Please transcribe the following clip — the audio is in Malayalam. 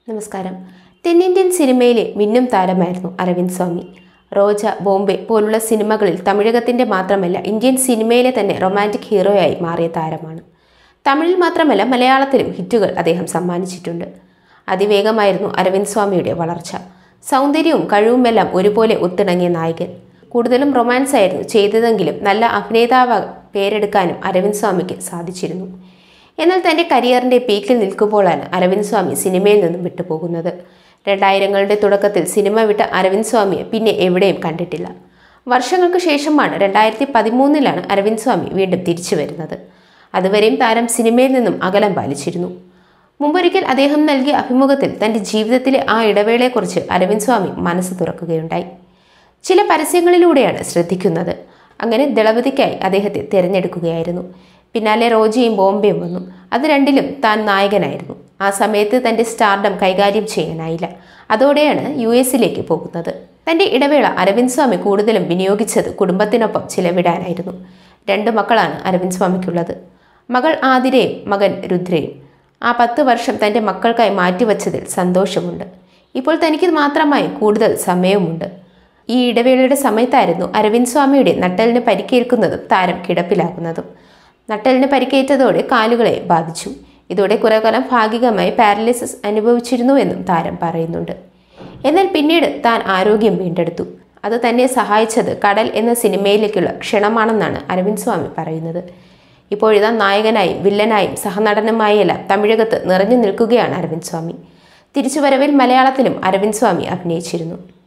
നമസ്കാരം തെന്നിന്ത്യൻ സിനിമയിലെ മിന്നും താരമായിരുന്നു അരവിന്ദ് സ്വാമി റോജ ബോംബെ പോലുള്ള സിനിമകളിൽ തമിഴകത്തിൻ്റെ മാത്രമല്ല ഇന്ത്യൻ സിനിമയിലെ തന്നെ റൊമാൻറ്റിക് ഹീറോയായി മാറിയ താരമാണ് തമിഴിൽ മാത്രമല്ല മലയാളത്തിലും ഹിറ്റുകൾ അദ്ദേഹം സമ്മാനിച്ചിട്ടുണ്ട് അതിവേഗമായിരുന്നു അരവിന്ദ് സ്വാമിയുടെ വളർച്ച സൗന്ദര്യവും കഴിവുമെല്ലാം ഒരുപോലെ ഒത്തിണങ്ങിയ നായകൻ കൂടുതലും റൊമാൻസ് ആയിരുന്നു ചെയ്തതെങ്കിലും നല്ല അഭിനേതാവ് പേരെടുക്കാനും അരവിന്ദ് സ്വാമിക്ക് സാധിച്ചിരുന്നു എന്നാൽ തൻ്റെ കരിയറിൻ്റെ പീക്കിൽ നിൽക്കുമ്പോഴാണ് അരവിന്ദ് സ്വാമി സിനിമയിൽ നിന്നും വിട്ടുപോകുന്നത് രണ്ടായിരങ്ങളുടെ തുടക്കത്തിൽ സിനിമ വിട്ട അരവിന്ദ് സ്വാമിയെ പിന്നെ എവിടെയും കണ്ടിട്ടില്ല വർഷങ്ങൾക്ക് ശേഷമാണ് രണ്ടായിരത്തി പതിമൂന്നിലാണ് അരവിന്ദ് സ്വാമി വീണ്ടും തിരിച്ചു വരുന്നത് അതുവരെയും താരം സിനിമയിൽ നിന്നും അകലം പാലിച്ചിരുന്നു മുമ്പൊരിക്കൽ അദ്ദേഹം നൽകിയ അഭിമുഖത്തിൽ തൻ്റെ ജീവിതത്തിലെ ആ ഇടവേളയെക്കുറിച്ച് അരവിന്ദ് സ്വാമി മനസ്സ് തുറക്കുകയുണ്ടായി ചില പരസ്യങ്ങളിലൂടെയാണ് ശ്രദ്ധിക്കുന്നത് അങ്ങനെ ദളപതിക്കായി അദ്ദേഹത്തെ തിരഞ്ഞെടുക്കുകയായിരുന്നു പിന്നാലെ റോജിയും ബോംബെയും വന്നു അത് രണ്ടിലും താൻ നായകനായിരുന്നു ആ സമയത്ത് തൻ്റെ സ്റ്റാർഡം കൈകാര്യം ചെയ്യാനായില്ല അതോടെയാണ് യു എസിലേക്ക് പോകുന്നത് തൻ്റെ ഇടവേള അരവിന്ദ് സ്വാമി കൂടുതലും വിനിയോഗിച്ചത് കുടുംബത്തിനൊപ്പം ചിലവിടാനായിരുന്നു രണ്ട് മക്കളാണ് അരവിന്ദ് സ്വാമിക്കുള്ളത് മകൾ ആതിരയും മകൻ രുദ്രയും ആ പത്ത് വർഷം തൻ്റെ മക്കൾക്കായി മാറ്റിവച്ചതിൽ സന്തോഷമുണ്ട് ഇപ്പോൾ തനിക്ക് മാത്രമായി കൂടുതൽ സമയവുമുണ്ട് ഈ ഇടവേളയുടെ സമയത്തായിരുന്നു അരവിന്ദ് സ്വാമിയുടെ നട്ടലിന് പരിക്കേൽക്കുന്നതും താരം കിടപ്പിലാകുന്നതും നട്ടലിന് പരിക്കേറ്റതോടെ കാലുകളെ ബാധിച്ചു ഇതോടെ കുറെ കാലം ഭാഗികമായി പാരലിസിസ് അനുഭവിച്ചിരുന്നുവെന്നും താരം പറയുന്നുണ്ട് എന്നാൽ പിന്നീട് താൻ ആരോഗ്യം വീണ്ടെടുത്തു അത് തന്നെ സഹായിച്ചത് കടൽ എന്ന സിനിമയിലേക്കുള്ള ക്ഷണമാണെന്നാണ് അരവിന്ദ് സ്വാമി പറയുന്നത് ഇപ്പോഴിതാ നായകനായും വില്ലനായും സഹനടനുമായെല്ലാം തമിഴകത്ത് നിറഞ്ഞു നിൽക്കുകയാണ് അരവിന്ദ് സ്വാമി തിരിച്ചുവരവിൽ മലയാളത്തിലും അരവിന്ദ് സ്വാമി അഭിനയിച്ചിരുന്നു